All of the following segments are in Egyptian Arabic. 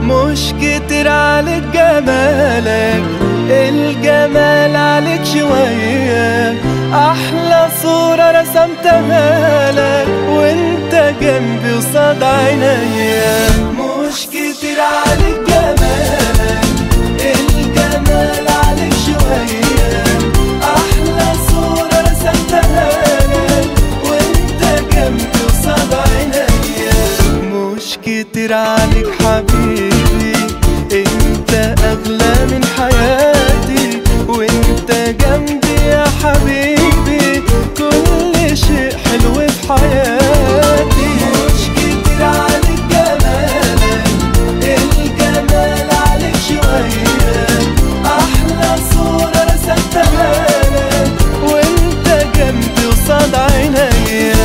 مش كتير عليك جمالك الجمال عليك شوية أحلى صورة رسمتها لك وانت جنبي قصاد عينيا مش كتير عليك جمالك الجمال عليك شوية أحلى صورة رسمتها لك وانت جنبي قصاد عينيا مش كتير عليك حبيبي انت اغلى من حياتي وانت جنبي يا حبيبي كل شيء حلو في حياتي مش كتير عليك جمالك الجمال عليك شوية احلى صورة رسمتها لك وانت جنبي قصاد عينيا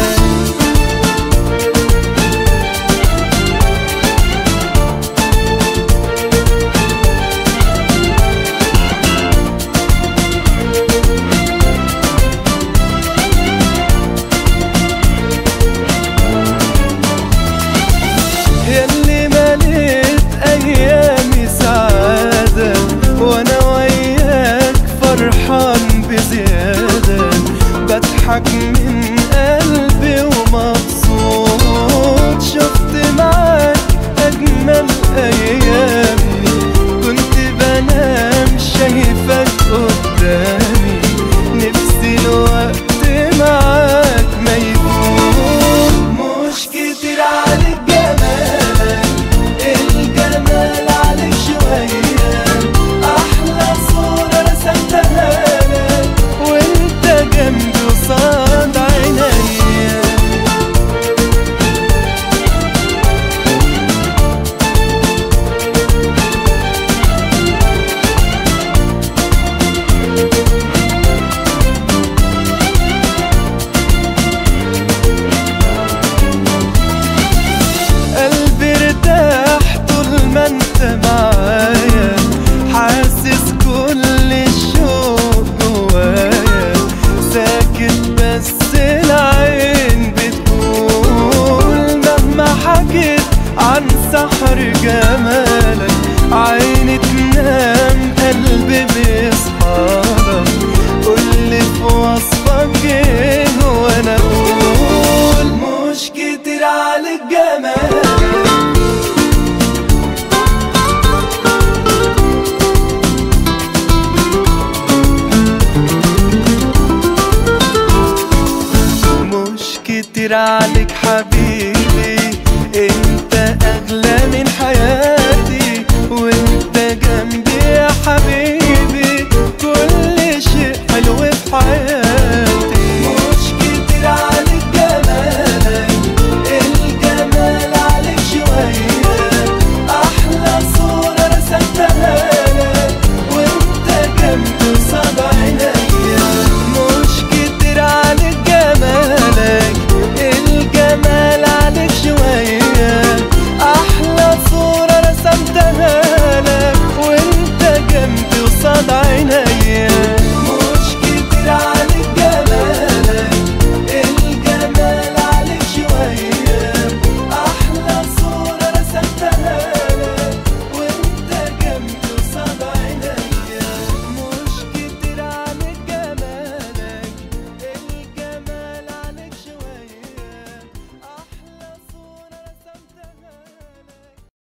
ياللي مليت ايامي سعادة وانا وياك فرحان بزيادة بضحك من قلبي ومبسوط شفت معاك اجمل ايامي كنت بنام شايفك قدامي نفسي الوقت معاك ما يفوت مش كتير عليك جمالك الجمال عليك شوية أحلى صورة رسمتها لك وانت جنبي قصاد عينيا قلبي ارتاح طول ما انت معايا حاسس كل الشوق جوايا ساكت بس العين بتقول مهما حكيت عن سحر جمالك عيني تنام قلبي بيصحالك قولي في وصفك ايه وانا اقول مش كتير عليك جمالك مش كتير عليك حبيبي انت اغلى من حياتي وانت جنبي يا حبيبي كل شيء حلو في حياتي